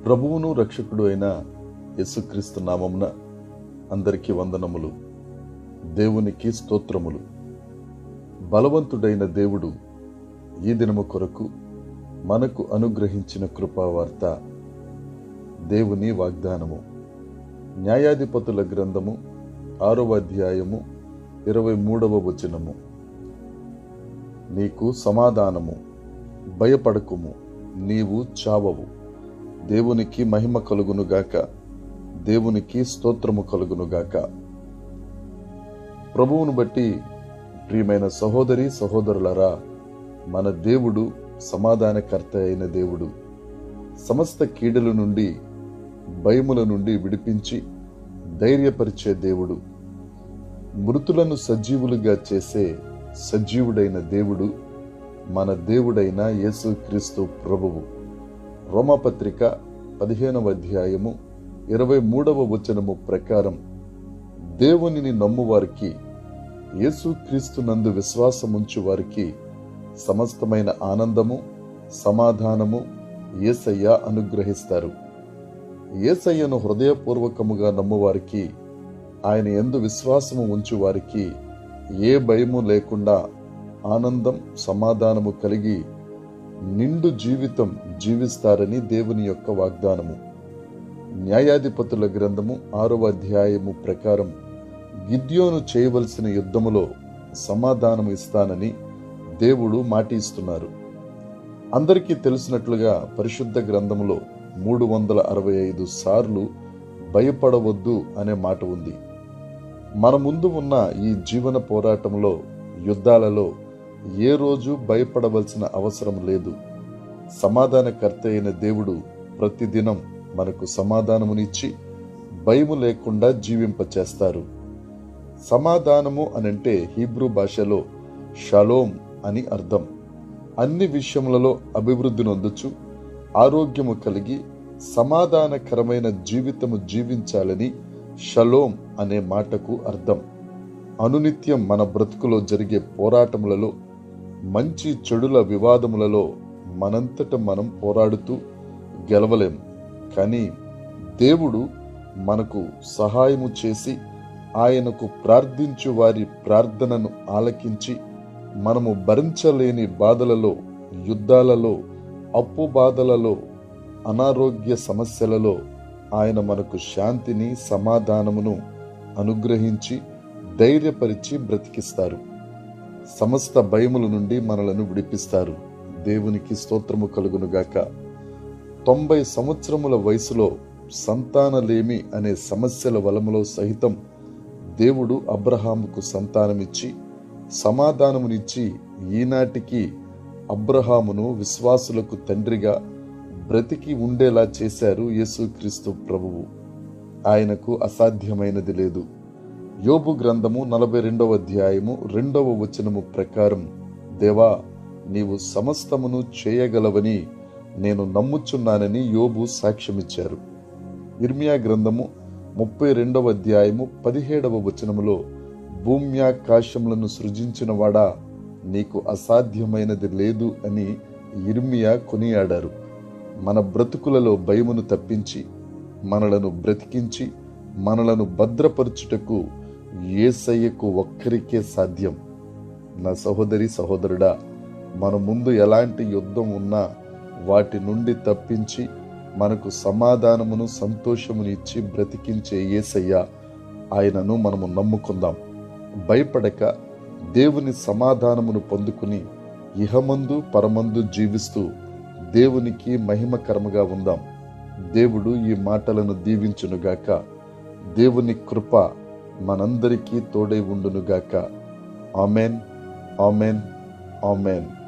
ప్రభువును రక్షకుడు అయిన యేసుక్రీస్తు నామమున అందరికీ వందనములు దేవునికి స్తోత్రములు బలవంతుడైన దేవుడు ఈ దినము కొరకు మనకు అనుగ్రహించిన కృపావార్త దేవుని వాగ్దానము న్యాయాధిపతుల గ్రంథము ఆరవ అధ్యాయము ఇరవై మూడవ వచనము నీకు సమాధానము భయపడకుము నీవు చావవు దేవునికి మహిమ కలుగునుగాక దేవునికి స్తోత్రము కలుగునుగాక ప్రభువును బట్టి ప్రియమైన సహోదరి సహోదరులరా మన దేవుడు సమాధానకర్త అయిన దేవుడు సమస్త కీడుల నుండి భయముల నుండి విడిపించి ధైర్యపరిచే దేవుడు మృతులను సజీవులుగా చేసే సజీవుడైన దేవుడు మన దేవుడైన యేసుక్రీస్తు ప్రభువు రోమపత్రిక పదిహేనవ అధ్యాయము ఇరవై మూడవ వచనము ప్రకారం దేవునిని నమ్మువారికి యేసుక్రీస్తునందు విశ్వాసముంచు వారికి సమస్తమైన ఆనందము సమాధానము ఏసయ్య అనుగ్రహిస్తారు ఏసయ్యను హృదయపూర్వకముగా నమ్మువారికి ఆయన ఎందు విశ్వాసము ఉంచు వారికి ఏ భయము లేకుండా ఆనందం సమాధానము కలిగి నిండు జీవితం జీవిస్తారని దేవుని యొక్క వాగ్దానము న్యాయాధిపతుల గ్రంథము ఆరవ అధ్యాయము ప్రకారం గిద్యోను చేయవలసిన యుద్ధములో సమాధానం ఇస్తానని దేవుడు మాట ఇస్తున్నారు అందరికీ తెలిసినట్లుగా పరిశుద్ధ గ్రంథములో మూడు వందల అరవై ఐదు సార్లు భయపడవద్దు అనే మాట ఉంది మన ముందు ఉన్న ఈ జీవన పోరాటంలో యుద్ధాలలో ఏ రోజు భయపడవలసిన అవసరం లేదు సమాధానకర్త అయిన దేవుడు ప్రతిదినం మనకు సమాధానమునిచ్చి భయము లేకుండా జీవింపచేస్తారు సమాధానము అనంటే హీబ్రూ భాషలో షలోం అని అర్థం అన్ని విషయములలో అభివృద్ధి నొందొచ్చు ఆరోగ్యము కలిగి సమాధానకరమైన జీవితము జీవించాలని షలోం అనే మాటకు అర్థం అనునిత్యం మన బ్రతుకులో జరిగే పోరాటములలో మంచి చెడుల వివాదములలో మనంతట మనం పోరాడుతూ గెలవలేం కానీ దేవుడు మనకు సహాయము చేసి ఆయనకు ప్రార్థించు వారి ప్రార్థనను ఆలకించి మనము భరించలేని బాధలలో యుద్ధాలలో అప్పు బాధలలో అనారోగ్య సమస్యలలో ఆయన మనకు శాంతిని సమాధానమును అనుగ్రహించి ధైర్యపరిచి బ్రతికిస్తారు సమస్త భయముల నుండి మనలను విడిపిస్తారు దేవునికి స్తోత్రము కలుగునుగాక తొంభై సంవత్సరముల వయసులో సంతానలేమి అనే సమస్యల వలములో సహితం దేవుడు అబ్రహాముకు సంతానమిచ్చి సమాధానమునిచ్చి ఈనాటికి అబ్రహామును విశ్వాసులకు తండ్రిగా బ్రతికి ఉండేలా చేశారు యేసుక్రీస్తు ప్రభువు ఆయనకు అసాధ్యమైనది లేదు యోబు గ్రంథము నలభై రెండవ అధ్యాయము రెండవ వచనము ప్రకారం దేవా నీవు సమస్తమును చేయగలవని నేను నమ్ముచున్నానని యోబు సాక్ష్యమిచ్చారు ఇర్మియా గ్రంథము ముప్పై రెండవ అధ్యాయము పదిహేడవ వచనములో భూమ్యాకాశములను సృజించిన వాడా నీకు అసాధ్యమైనది లేదు అని ఇర్మియా కొనియాడారు మన బ్రతుకులలో భయమును తప్పించి మనలను బ్రతికించి మనలను భద్రపరచుటకు ఏసయ్యకు ఒక్కరికే సాధ్యం నా సహోదరి సహోదరుడా మన ముందు ఎలాంటి యుద్ధం ఉన్నా వాటి నుండి తప్పించి మనకు సమాధానమును సంతోషమును ఇచ్చి బ్రతికించే ఏసయ్య ఆయనను మనము నమ్ముకుందాం భయపడక దేవుని సమాధానమును పొందుకుని ఇహమందు పరమందు జీవిస్తూ దేవునికి మహిమకరముగా ఉందాం దేవుడు ఈ మాటలను దీవించునుగాక దేవుని కృప మనందరికీ తోడై ఉండునుగాక ఆమెన్ ఆమెన్ ఆమెన్